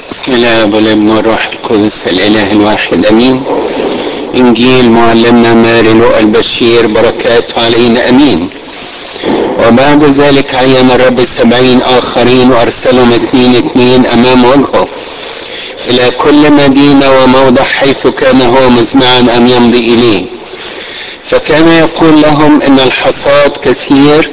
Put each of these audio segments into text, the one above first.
بسم الله والابن والروح القدس الاله الواحد امين انجيل معلمنا ماري لؤى البشير بركاته علينا امين وبعد ذلك عين الرب سبعين اخرين وارسلهم اثنين اثنين امام وجهه الى كل مدينه وموضع حيث كان هو مزمعا ان يمضي اليه فكان يقول لهم ان الحصاد كثير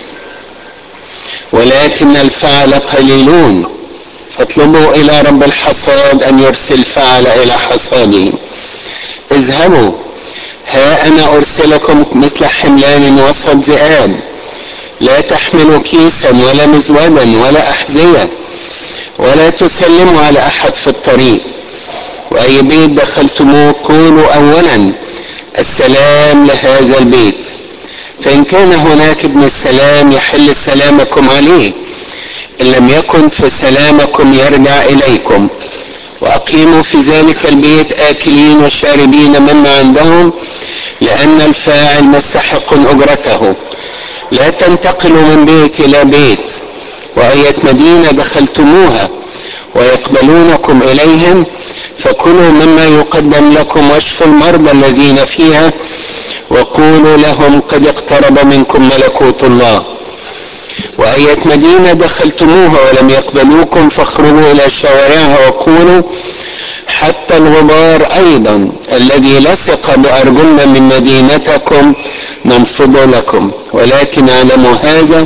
ولكن الفعل قليلون فاطلبوا الى رب الحصاد ان يرسل فعل الى حصاده اذهبوا ها انا ارسلكم مثل حملان وسط ذئاب لا تحملوا كيسا ولا مزودا ولا احذيه ولا تسلموا على احد في الطريق واي بيت دخلتموه قولوا اولا السلام لهذا البيت فان كان هناك ابن السلام يحل سلامكم عليه ان لم يكن فسلامكم يرجع اليكم واقيموا في ذلك البيت اكلين وشاربين مما عندهم لان الفاعل مستحق اجرته لا تنتقلوا من بيت الى بيت واية مدينة دخلتموها ويقبلونكم اليهم فكلوا مما يقدم لكم واشفوا المرضى الذين فيها وقولوا لهم قد اقترب منكم ملكوت الله وأية مدينة دخلتموها ولم يقبلوكم فاخرجوا إلى شوارعها وقولوا حتى الغبار أيضا الذي لصق بأرجلنا من مدينتكم ننفض لكم ولكن اعلموا هذا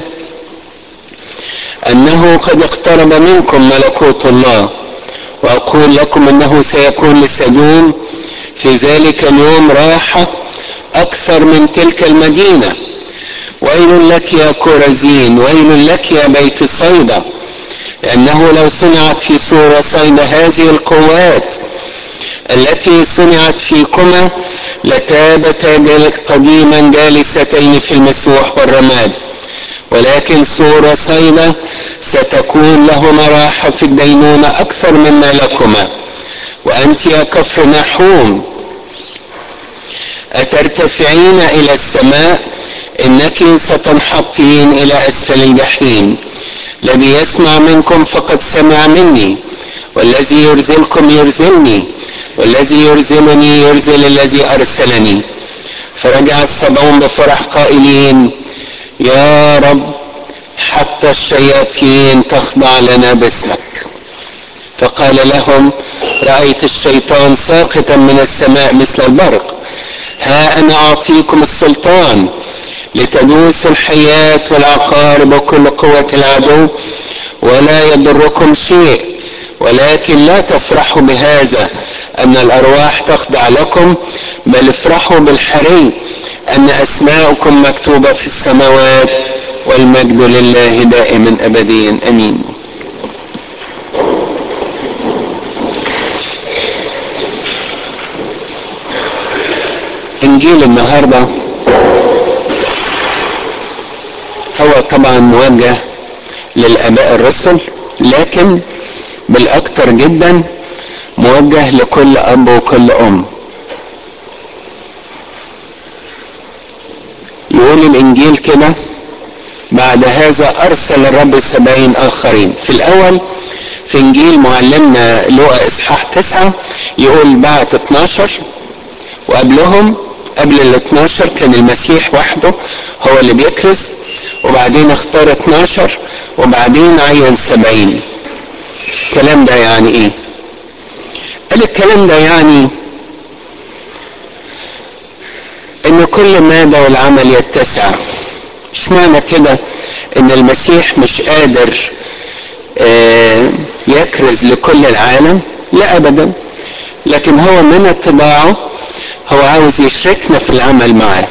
أنه قد اقترب منكم ملكوت الله وأقول لكم أنه سيكون لسدوم في ذلك اليوم راحة أكثر من تلك المدينة ويل لك يا كورزين ويل لك يا بيت صيدا لأنه لو صنعت في سورة صيدا هذه القوات التي صنعت فيكما لتابتا قديما جالستين في المسوح والرماد ولكن سورة صيدا ستكون لهما راحة في الدينونة أكثر مما لكما وأنت يا كفر نحوم أترتفعين إلى السماء إنك ستنحطين إلى أسفل الجحيم الذي يسمع منكم فقد سمع مني والذي يرزلكم يرزلني والذي يرزلني يرزل الذي أرسلني فرجع السبعون بفرح قائلين يا رب حتى الشياطين تخضع لنا باسمك فقال لهم رأيت الشيطان ساقطا من السماء مثل البرق ها أنا أعطيكم السلطان لتدوسوا الحياة والعقارب وكل قوة العدو ولا يضركم شيء ولكن لا تفرحوا بهذا أن الأرواح تخضع لكم بل افرحوا بالحري أن أسماءكم مكتوبة في السماوات والمجد لله دائما أبديا أمين إنجيل النهارده هو طبعا موجه للاباء الرسل لكن بالاكثر جدا موجه لكل اب وكل ام يقول الانجيل كده بعد هذا ارسل الرب سبعين اخرين في الاول في انجيل معلمنا لوقا اصحاح تسعة يقول بعت 12 وقبلهم قبل ال 12 كان المسيح وحده هو اللي بيكرز وبعدين اختار 12 وبعدين عين 70 الكلام ده يعني ايه قال الكلام ده يعني ان كل مادة والعمل يتسع مش معنى كده ان المسيح مش قادر اه يكرز لكل العالم لا ابدا لكن هو من اتباعه هو عاوز يشركنا في العمل معاه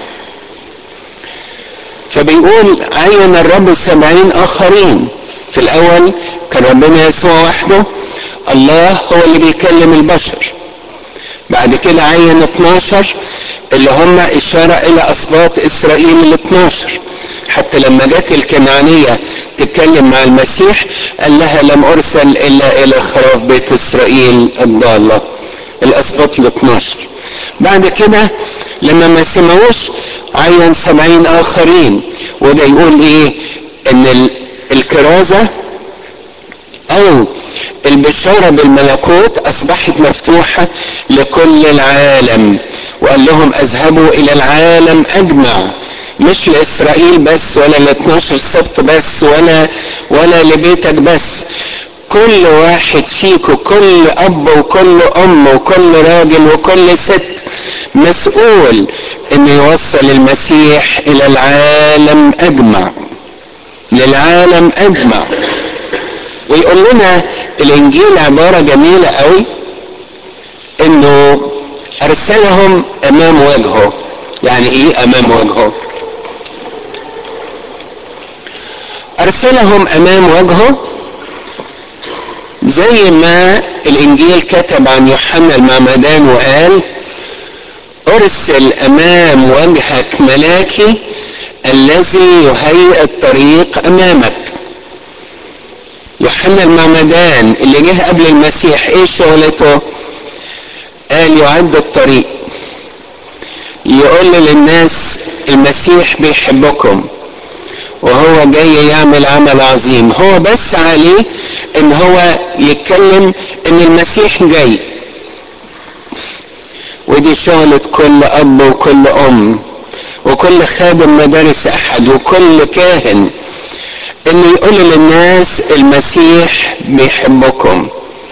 فبيقول عين الرب سبعين آخرين في الأول كان ربنا يسوع وحده الله هو اللي بيكلم البشر بعد كده عين 12 اللي هم إشارة إلى أسباط إسرائيل ال 12 حتى لما جت الكنعانية تتكلم مع المسيح قال لها لم أرسل إلا إلى خراف بيت إسرائيل الضالة الأسباط ال 12 بعد كده لما ما سمعوش عين سبعين آخرين وده يقول إيه إن الكرازة أو البشارة بالملكوت أصبحت مفتوحة لكل العالم وقال لهم اذهبوا إلى العالم أجمع مش لإسرائيل بس ولا ل 12 سبط بس ولا ولا لبيتك بس كل واحد فيكم كل أب وكل أم وكل راجل وكل ست مسؤول إنه يوصل المسيح إلى العالم أجمع للعالم أجمع ويقول لنا الانجيل عباره جميله قوي انه ارسلهم امام وجهه يعني ايه امام وجهه ارسلهم امام وجهه زي ما الانجيل كتب عن يوحنا المعمدان وقال ارسل امام وجهك ملاكي الذي يهيئ الطريق امامك يوحنا المعمدان اللي جه قبل المسيح ايه شغلته قال يعد الطريق يقول للناس المسيح بيحبكم وهو جاي يعمل عمل عظيم هو بس عليه ان هو يتكلم ان المسيح جاي ودي شغلة كل اب وكل ام وكل خادم مدارس احد وكل كاهن انه يقول للناس المسيح بيحبكم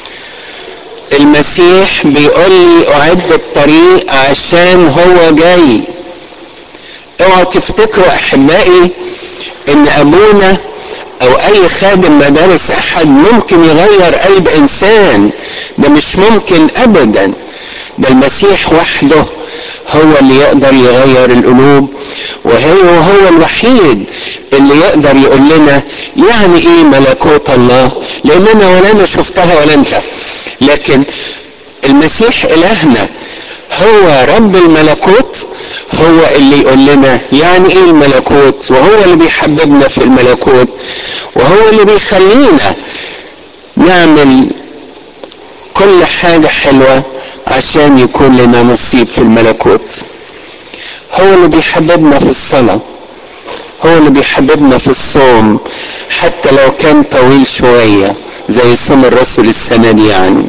المسيح بيقول لي اعد الطريق عشان هو جاي اوعوا تفتكروا احبائي ان ابونا او اي خادم مدارس احد ممكن يغير قلب انسان ده مش ممكن ابدا ده المسيح وحده هو اللي يقدر يغير القلوب وهو هو الوحيد اللي يقدر يقول لنا يعني ايه ملكوت الله لان انا ولا انا شفتها ولا انت لكن المسيح الهنا هو رب الملكوت هو اللي يقول لنا يعني ايه الملكوت وهو اللي بيحببنا في الملكوت وهو اللي بيخلينا نعمل كل حاجة حلوة عشان يكون لنا نصيب في الملكوت هو اللي بيحببنا في الصلاة هو اللي بيحببنا في الصوم حتى لو كان طويل شوية زي صوم الرسل السنة دي يعني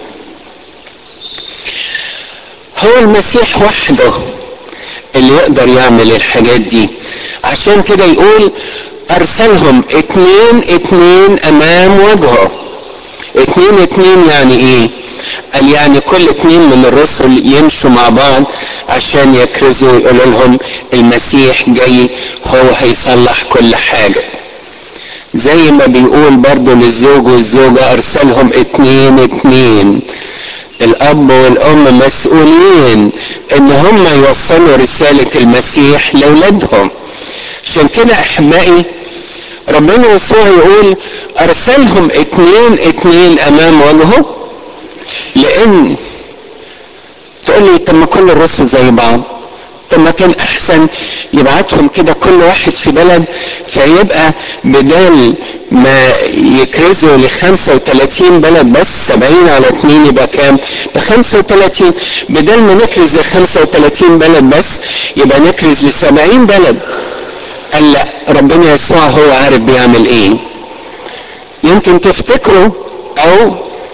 هو المسيح وحده اللي يقدر يعمل الحاجات دي عشان كده يقول ارسلهم اتنين اتنين امام وجهه اتنين اتنين يعني ايه قال يعني كل اتنين من الرسل يمشوا مع بعض عشان يكرزوا ويقولوا لهم المسيح جاي هو هيصلح كل حاجة زي ما بيقول برضو للزوج والزوجة ارسلهم اتنين اتنين الاب والام مسؤولين ان هم يوصلوا رسالة المسيح لاولادهم عشان كده احبائي ربنا يسوع يقول ارسلهم اتنين اتنين امام وجهه لان تقول لي طب ما كل الرسل زي بعض طب ما كان احسن يبعتهم كده كل واحد في بلد فيبقى بدال ما يكرزوا ل 35 بلد بس 70 على 2 يبقى كام؟ ب 35 بدل ما نكرز ل 35 بلد بس يبقى نكرز ل 70 بلد قال لا ربنا يسوع هو عارف بيعمل ايه يمكن تفتكروا او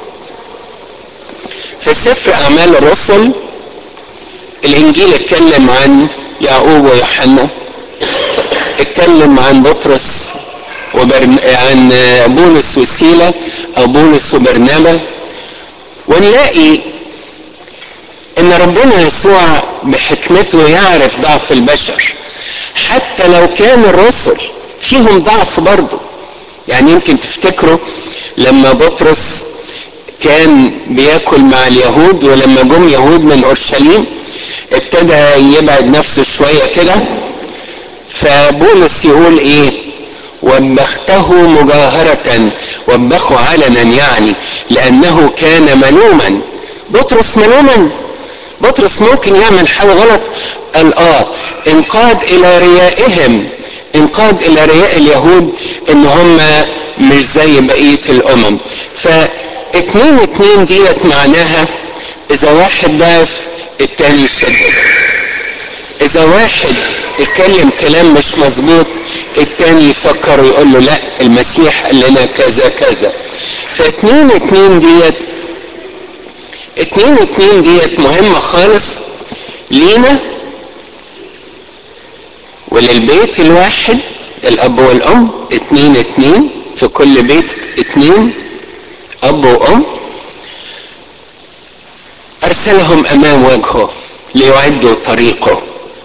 في سفر اعمال الرسل الانجيل اتكلم عن يعقوب ويوحنا اتكلم عن بطرس وبرن... عن بولس وسيله او بولس وبرنابا ونلاقي ان ربنا يسوع بحكمته يعرف ضعف البشر حتى لو كان الرسل فيهم ضعف برضه يعني يمكن تفتكروا لما بطرس كان بياكل مع اليهود ولما جم يهود من اورشليم ابتدى يبعد نفسه شويه كده فبولس يقول ايه وبخته مجاهرة وبخه علنا يعني لأنه كان ملوما بطرس ملوما بطرس ممكن يعمل حاجة غلط قال اه انقاد إلى ريائهم انقاد إلى رياء اليهود إن هم مش زي بقية الأمم فاتنين اتنين ديت معناها إذا واحد ضعف التاني يشدد إذا واحد اتكلم كلام مش مظبوط التاني يفكر ويقول له لا المسيح قال لنا كذا كذا فاتنين اتنين ديت اتنين اتنين ديت مهمة خالص لينا وللبيت الواحد الاب والام اتنين اتنين في كل بيت اتنين اب وام ارسلهم امام وجهه ليعدوا طريقه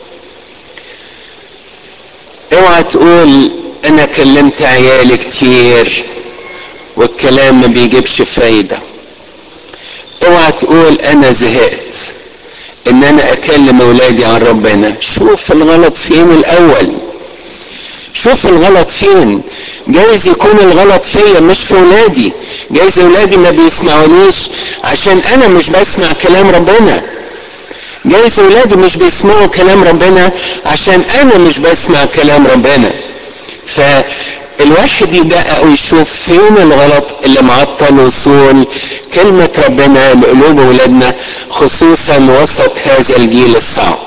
اوعى تقول انا كلمت عيالي كتير والكلام ما بيجيبش فايدة اوعى تقول انا زهقت ان انا اكلم اولادي عن ربنا شوف الغلط فين الاول شوف الغلط فين جايز يكون الغلط فيا مش في ولادي جايز ولادي ما بيسمعونيش عشان انا مش بسمع كلام ربنا جايز ولادي مش بيسمعوا كلام ربنا عشان انا مش بسمع كلام ربنا فالواحد يدقق ويشوف فين الغلط اللي معطل وصول كلمة ربنا لقلوب ولادنا خصوصا وسط هذا الجيل الصعب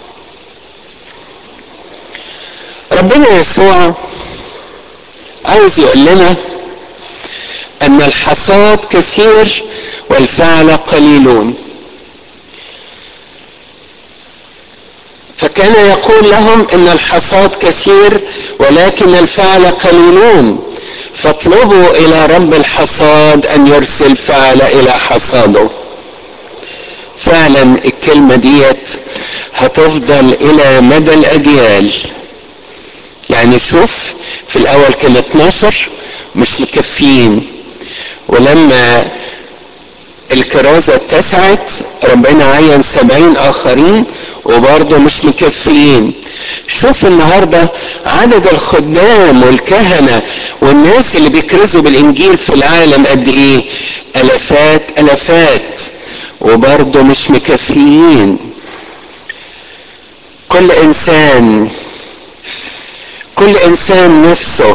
ربنا يسوع عاوز يقول لنا ان الحصاد كثير والفعل قليلون فكان يقول لهم ان الحصاد كثير ولكن الفعل قليلون فاطلبوا الى رب الحصاد ان يرسل فعل الى حصاده فعلا الكلمة ديت هتفضل الى مدى الاجيال يعني شوف في الاول كان 12 مش مكفيين ولما الكرازة اتسعت ربنا عين سبعين اخرين وبرضه مش مكفيين شوف النهارده عدد الخدام والكهنة والناس اللي بيكرزوا بالانجيل في العالم قد ايه الافات الافات وبرضه مش مكفيين كل انسان كل انسان نفسه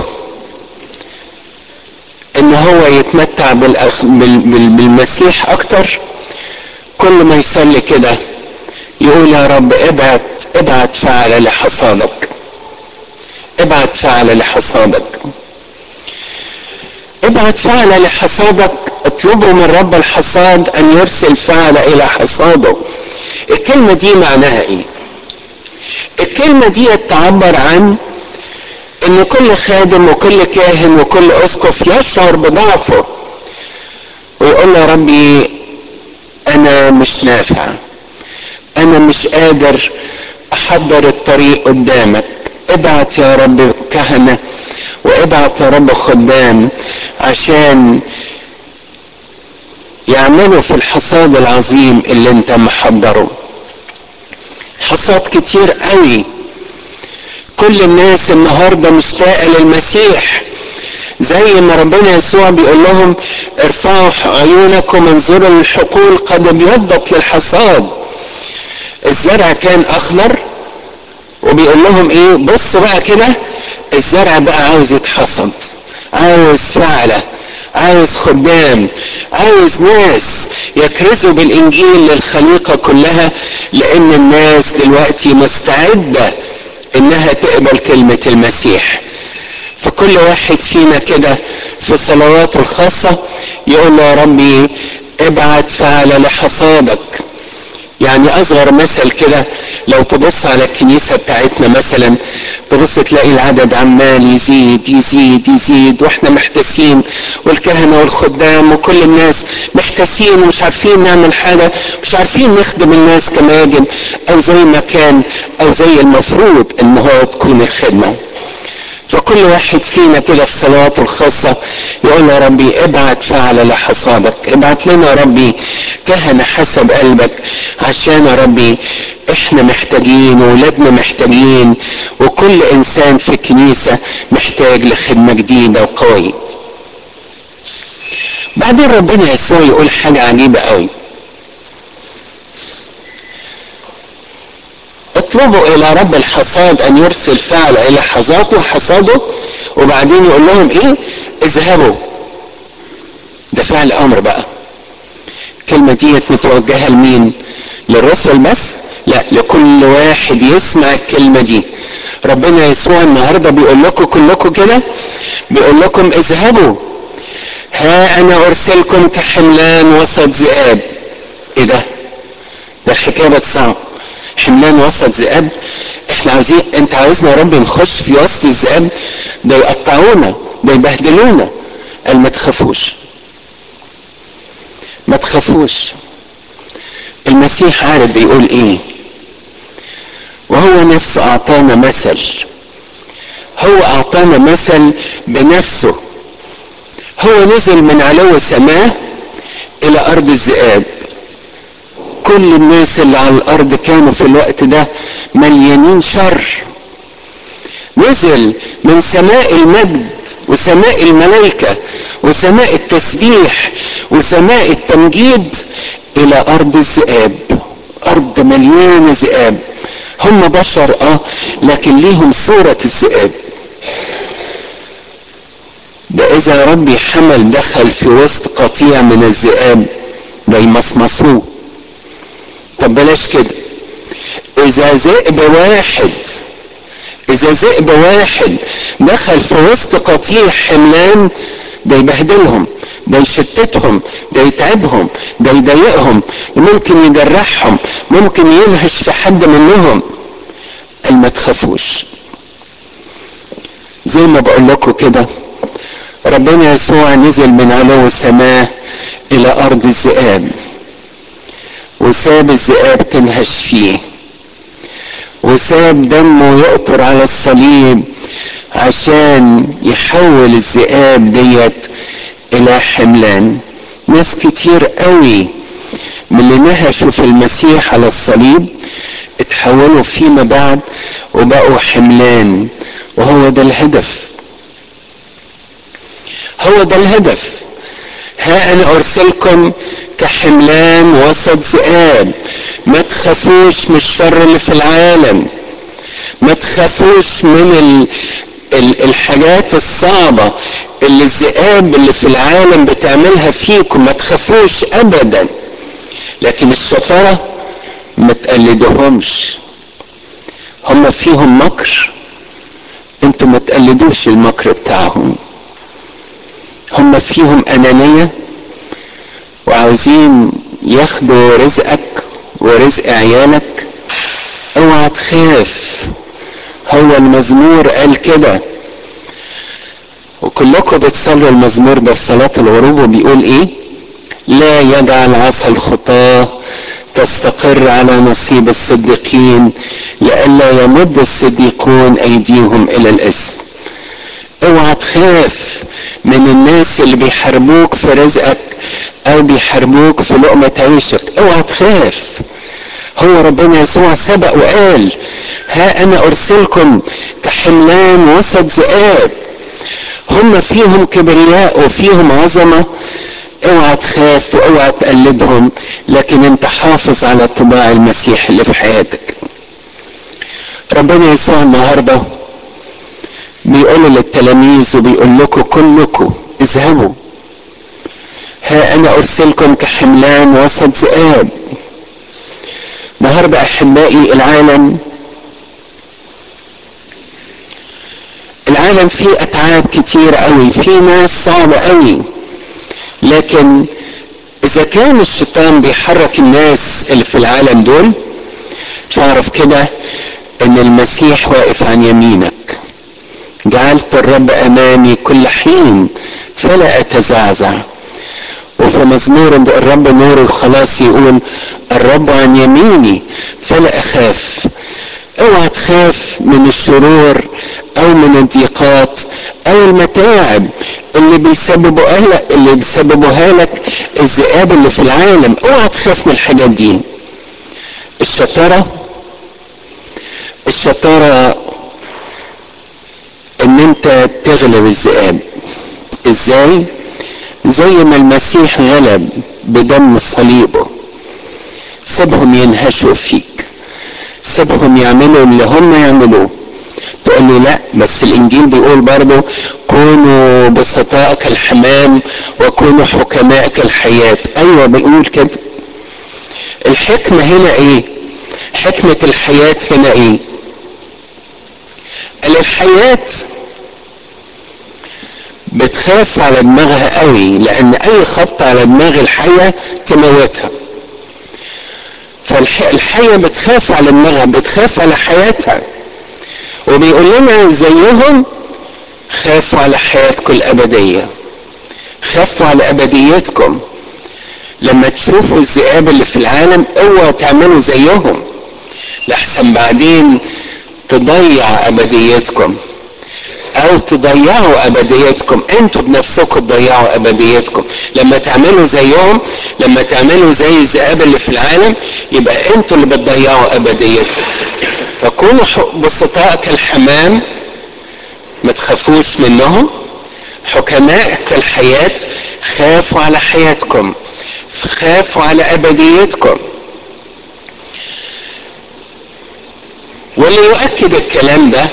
ان هو يتمتع بالأخ... بال... بال... بالمسيح اكتر كل ما يصلي كده يقول يا رب ابعت ابعت فعل لحصادك ابعت فعل لحصادك ابعت فعل لحصادك اطلبوا من رب الحصاد ان يرسل فعل الى حصاده الكلمة دي معناها ايه الكلمة دي تعبر عن ان كل خادم وكل كاهن وكل اسقف يشعر بضعفه ويقول له يا ربي انا مش نافع انا مش قادر احضر الطريق قدامك ابعت يا رب كهنه وابعت يا رب خدام عشان يعملوا في الحصاد العظيم اللي انت محضره حصاد كتير قوي كل الناس النهارده مشتاقه للمسيح زي ما ربنا يسوع بيقول لهم ارفعوا عيونكم انظروا للحقول قد ابيضت للحصاد الزرع كان اخضر وبيقول لهم ايه بصوا بقى كده الزرع بقى عاوز يتحصد عاوز فعلة عاوز خدام عاوز ناس يكرزوا بالانجيل للخليقة كلها لان الناس دلوقتي مستعدة انها تقبل كلمة المسيح فكل واحد فينا كده في صلواته الخاصة يقول له يا ربي ابعت فعل لحصادك يعني اصغر مثل كده لو تبص على الكنيسه بتاعتنا مثلا تبص تلاقي العدد عمال يزيد يزيد يزيد واحنا محتاسين والكهنه والخدام وكل الناس محتاسين ومش عارفين نعمل حاجه مش عارفين نخدم الناس كما يجب او زي ما كان او زي المفروض ان هو تكون الخدمه فكل واحد فينا كده في صلواته الخاصة يقول يا ربي ابعت فعل لحصادك ابعت لنا يا ربي كهنة حسب قلبك عشان يا ربي احنا محتاجين وولادنا محتاجين وكل انسان في الكنيسة محتاج لخدمة جديدة وقوية بعدين ربنا يسوع يقول حاجة عجيبة قوي اطلبوا الى رب الحصاد ان يرسل فعل الى حصاده حصاده وبعدين يقول لهم ايه اذهبوا ده فعل امر بقى الكلمه ديت متوجهه لمين للرسل بس لا لكل واحد يسمع الكلمه دي ربنا يسوع النهارده بيقول لكم كلكم كده بيقول لكم اذهبوا ها انا ارسلكم كحملان وسط ذئاب ايه ده ده الحكايه بقت صعبه حملان وسط ذئاب احنا عاوزين انت عاوزنا يا رب نخش في وسط الذئاب ده يقطعونا ده يبهدلونا قال ما تخافوش ما تخافوش المسيح عارف بيقول ايه وهو نفسه اعطانا مثل هو اعطانا مثل بنفسه هو نزل من علو السماء الى ارض الذئاب كل الناس اللي على الارض كانوا في الوقت ده مليانين شر نزل من سماء المجد وسماء الملائكة وسماء التسبيح وسماء التمجيد الى ارض الذئاب ارض مليانة ذئاب هم بشر اه لكن ليهم صورة الذئاب ده اذا ربي حمل دخل في وسط قطيع من الذئاب ده يمصمصوه طب بلاش كده اذا ذئب واحد اذا ذئب واحد دخل في وسط قطيع حملان ده يبهدلهم ده يشتتهم ده يتعبهم ده يضايقهم ممكن يجرحهم ممكن ينهش في حد منهم قال ما تخافوش زي ما بقول لكم كده ربنا يسوع نزل من علو السماء الى ارض الذئاب وساب الذئاب تنهش فيه وساب دمه يقطر على الصليب عشان يحول الذئاب ديت الى حملان ناس كتير قوي من اللي نهشوا في المسيح على الصليب اتحولوا فيما بعد وبقوا حملان وهو ده الهدف هو ده الهدف ها انا ارسلكم كحملان وسط ذئاب ما تخافوش من الشر اللي في العالم ما تخافوش من ال ال الحاجات الصعبة اللي الذئاب اللي في العالم بتعملها فيكم ما تخافوش ابدا لكن الشطارة ما تقلدوهمش هم فيهم مكر انتوا ما تقلدوش المكر بتاعهم هم فيهم انانية وعاوزين ياخدوا رزقك ورزق عيالك اوعى تخاف هو المزمور قال كده وكلكم بتصلوا المزمور ده في صلاة الغروب وبيقول ايه لا يجعل عصا الخطاة تستقر على نصيب الصديقين لئلا يمد الصديقون ايديهم الى الاسم اوعى تخاف من الناس اللي بيحاربوك في رزقك او بيحاربوك في لقمة عيشك اوعى تخاف هو ربنا يسوع سبق وقال ها انا ارسلكم كحملان وسط ذئاب هم فيهم كبرياء وفيهم عظمة اوعى تخاف واوعى تقلدهم لكن انت حافظ على طباع المسيح اللي في حياتك ربنا يسوع النهارده بيقول للتلاميذ وبيقول لكم كلكم اذهبوا ها انا ارسلكم كحملان وسط ذئاب النهارده احبائي العالم العالم فيه اتعاب كتير قوي في ناس صعبة قوي لكن اذا كان الشيطان بيحرك الناس اللي في العالم دول تعرف كده ان المسيح واقف عن يمينك جعلت الرب امامي كل حين فلا اتزعزع وفي مزمور الرب نور الخلاص يقول الرب عن يميني فلا اخاف اوعى تخاف من الشرور او من الضيقات او المتاعب اللي بيسببوا قلق اللي بيسببوها لك الذئاب اللي في العالم اوعى تخاف من الحاجات دي الشطارة الشطارة ان انت تغلب الذئاب ازاي زي ما المسيح غلب بدم صليبه سيبهم ينهشوا فيك سيبهم يعملوا اللي هم يعملوه تقول لي لا بس الانجيل بيقول برضه كونوا بسطاء كالحمام وكونوا حكماء كالحياة ايوه بيقول كده الحكمة هنا ايه حكمة الحياة هنا ايه قال الحياة بتخاف على دماغها قوي لان اي خبط على دماغ الحية تموتها فالحية بتخاف على دماغها بتخاف على حياتها وبيقول لنا زيهم خافوا على حياتكم الأبدية خافوا على أبديتكم لما تشوفوا الذئاب اللي في العالم اوعوا تعملوا زيهم لحسن بعدين تضيع أبديتكم او تضيعوا ابديتكم انتوا بنفسكم تضيعوا ابديتكم لما تعملوا زيهم لما تعملوا زي الذئاب اللي في العالم يبقى انتوا اللي بتضيعوا ابديتكم فكونوا بسطاء كالحمام ما تخافوش منهم حكماء كالحياة خافوا على حياتكم خافوا على ابديتكم واللي يؤكد الكلام ده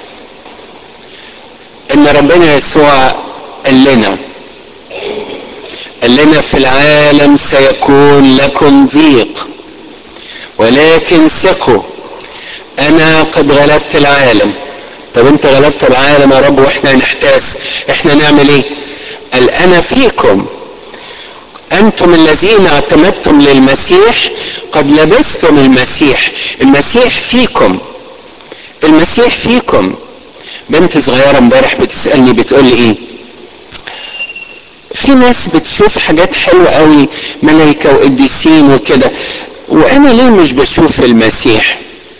ان ربنا يسوع قال لنا قال لنا في العالم سيكون لكم ضيق ولكن ثقوا انا قد غلبت العالم طب انت غلبت العالم يا رب واحنا نحتاس احنا نعمل ايه قال انا فيكم انتم الذين اعتمدتم للمسيح قد لبستم المسيح المسيح فيكم المسيح فيكم بنت صغيره امبارح بتسالني بتقول لي ايه في ناس بتشوف حاجات حلوه قوي ملائكه وقديسين وكده وانا ليه مش بشوف المسيح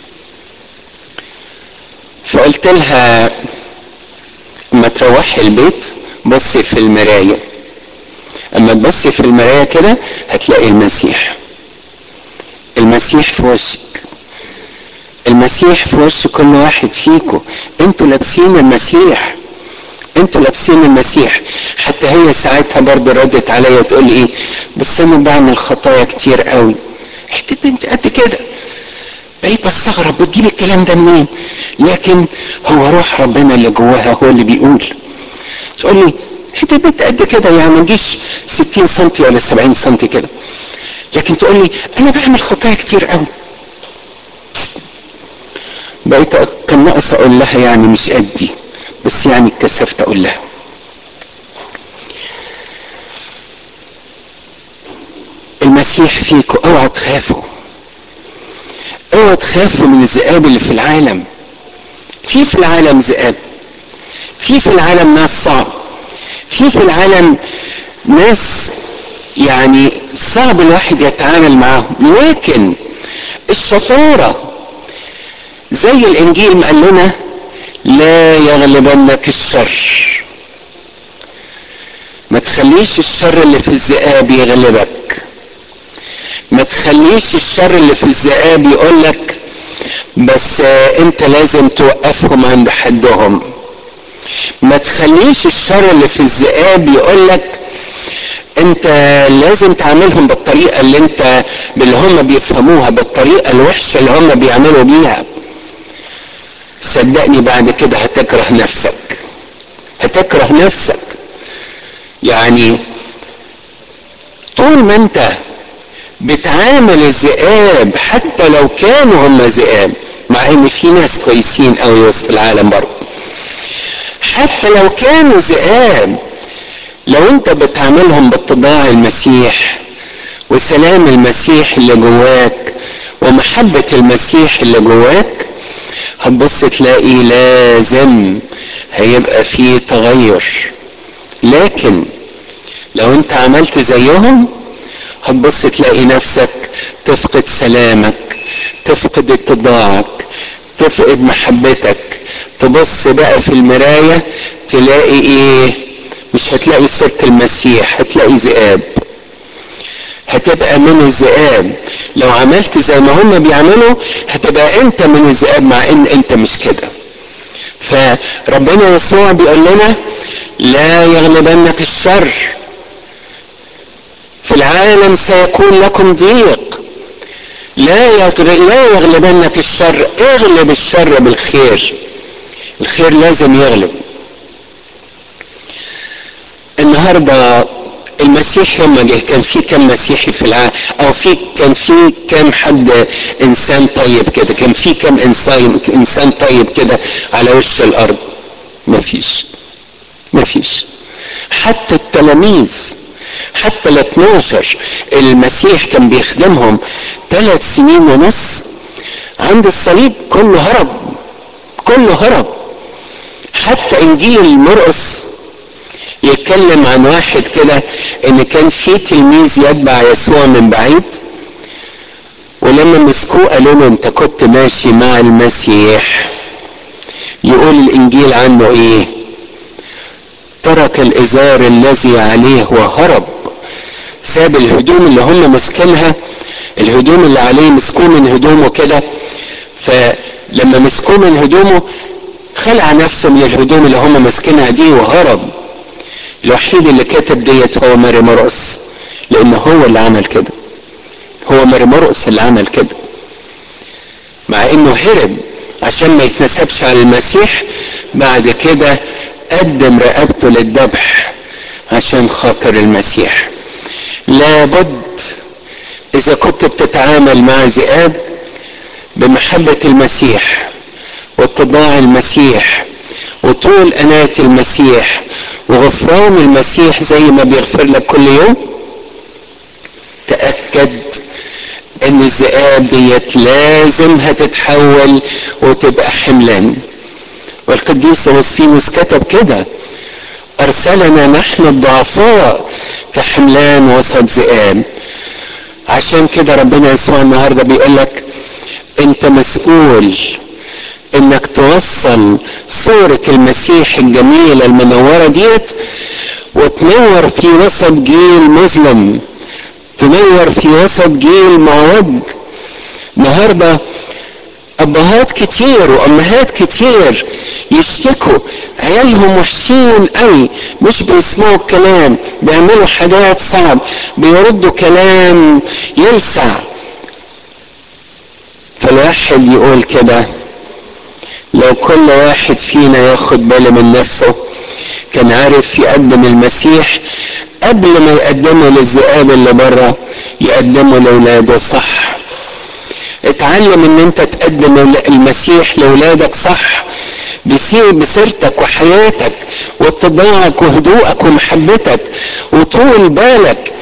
فقلت لها اما تروحي البيت بصي في المرايه اما تبصي في المرايه كده هتلاقي المسيح المسيح في وشك المسيح في وش كل واحد فيكم انتوا لابسين المسيح انتوا لابسين المسيح حتى هي ساعتها برضه ردت عليا وتقول لي ايه بس انا بعمل خطايا كتير قوي حته بنت قد كده بقيت بستغرب بتجيب الكلام ده منين لكن هو روح ربنا اللي جواها هو اللي بيقول تقول لي حته بنت قد كده يعني ما تجيش 60 سم ولا 70 سم كده لكن تقول لي انا بعمل خطايا كتير قوي بقيت كان ناقص اقول لها يعني مش قدي بس يعني اتكسفت اقول لها المسيح فيكم اوعى تخافوا اوعى تخافوا من الذئاب اللي في العالم في في العالم ذئاب في في العالم ناس صعب في في العالم ناس يعني صعب الواحد يتعامل معاهم لكن الشطاره زي الانجيل ما قال لنا لا يغلبنك الشر ما تخليش الشر اللي في الذئاب يغلبك ما تخليش الشر اللي في الذئاب يقولك بس انت لازم توقفهم عند حدهم ما تخليش الشر اللي في الذئاب يقولك انت لازم تعاملهم بالطريقه اللي انت اللي هم بيفهموها بالطريقه الوحشه اللي هم بيعملوا بيها صدقني بعد كده هتكره نفسك هتكره نفسك يعني طول ما انت بتعامل الذئاب حتى لو كانوا هم ذئاب مع ان في ناس كويسين قوي وسط العالم برضه حتى لو كانوا ذئاب لو انت بتعاملهم باتباع المسيح وسلام المسيح اللي جواك ومحبة المسيح اللي جواك هتبص تلاقي لازم هيبقى فيه تغير لكن لو انت عملت زيهم هتبص تلاقي نفسك تفقد سلامك تفقد اتضاعك تفقد محبتك تبص بقى في المراية تلاقي ايه مش هتلاقي صورة المسيح هتلاقي ذئاب هتبقى من الذئاب لو عملت زي ما هم بيعملوا هتبقى انت من الذئاب مع ان انت مش كده فربنا يسوع بيقول لنا لا يغلبنك الشر في العالم سيكون لكم ضيق لا لا يغلبنك الشر اغلب الشر بالخير الخير لازم يغلب النهارده المسيح يوم جه كان في كم مسيحي في العالم او في كان في كم حد انسان طيب كده كان في كم انسان انسان طيب كده على وش الارض مفيش مفيش حتى التلاميذ حتى ال 12 المسيح كان بيخدمهم ثلاث سنين ونص عند الصليب كله هرب كله هرب حتى انجيل مرقس يتكلم عن واحد كده ان كان في تلميذ يتبع يسوع من بعيد ولما مسكوه قالوا له انت كنت ماشي مع المسيح يقول الانجيل عنه ايه ترك الازار الذي عليه وهرب ساب الهدوم اللي هم ماسكينها الهدوم اللي عليه مسكوه من هدومه كده فلما مسكوه من هدومه خلع نفسه من الهدوم اللي هم ماسكينها دي وهرب الوحيد اللي كتب ديت هو ماري مرقس لان هو اللي عمل كده هو ماري مرقس اللي عمل كده مع انه هرب عشان ما يتنسبش على المسيح بعد كده قدم رقبته للذبح عشان خاطر المسيح لابد اذا كنت بتتعامل مع ذئاب بمحبة المسيح واتباع المسيح وطول أناة المسيح وغفران المسيح زي ما بيغفر لك كل يوم تأكد ان الذئاب ديت لازم هتتحول وتبقى حملان والقديس اغسطينوس كتب كده ارسلنا نحن الضعفاء كحملان وسط ذئاب عشان كده ربنا يسوع النهارده بيقول لك انت مسؤول انك توصل صورة المسيح الجميلة المنورة ديت وتنور في وسط جيل مظلم تنور في وسط جيل معوج النهارده ابهات كتير وامهات كتير يشتكوا عيالهم وحشين قوي مش بيسمعوا الكلام بيعملوا حاجات صعب بيردوا كلام يلسع فالواحد يقول كده لو كل واحد فينا ياخد باله من نفسه كان عارف يقدم المسيح قبل ما يقدمه للذئاب اللي بره يقدمه لاولاده صح اتعلم ان انت تقدم المسيح لاولادك صح بسير بسيرتك وحياتك واتباعك وهدوءك ومحبتك وطول بالك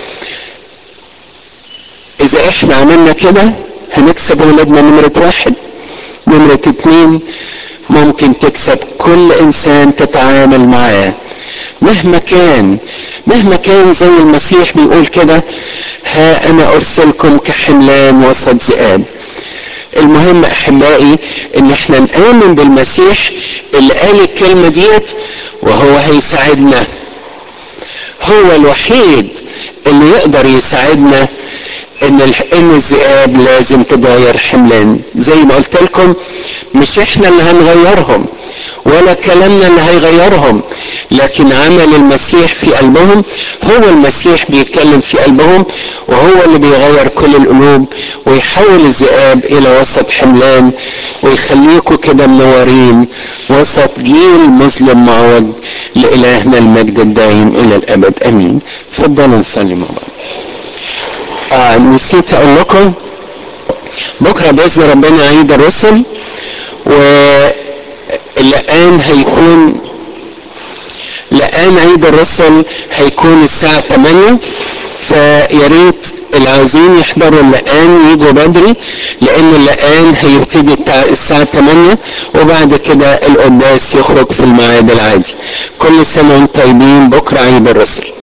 اذا احنا عملنا كده هنكسب اولادنا نمرة واحد نمرة اتنين ممكن تكسب كل انسان تتعامل معاه مهما كان مهما كان زي المسيح بيقول كده ها انا ارسلكم كحملان وسط ذئاب المهم احبائي ان احنا نامن بالمسيح اللي قال الكلمه ديت وهو هيساعدنا هو الوحيد اللي يقدر يساعدنا ان ان الذئاب لازم تتغير حملان زي ما قلت لكم مش احنا اللي هنغيرهم ولا كلامنا اللي هيغيرهم لكن عمل المسيح في قلبهم هو المسيح بيتكلم في قلبهم وهو اللي بيغير كل القلوب ويحول الذئاب الى وسط حملان ويخليكم كده منورين وسط جيل مظلم معوج لالهنا المجد الدائم الى الابد امين تفضلوا نصلي مع بعض آه نسيت اقول لكم بكره باذن ربنا عيد الرسل والان هيكون لقان عيد الرسل هيكون الساعة 8 فيا ريت اللي عايزين يحضروا اللقان يجوا بدري لان اللقان هيبتدي الساعة 8 وبعد كده القداس يخرج في الميعاد العادي كل سنة وانتم طيبين بكرة عيد الرسل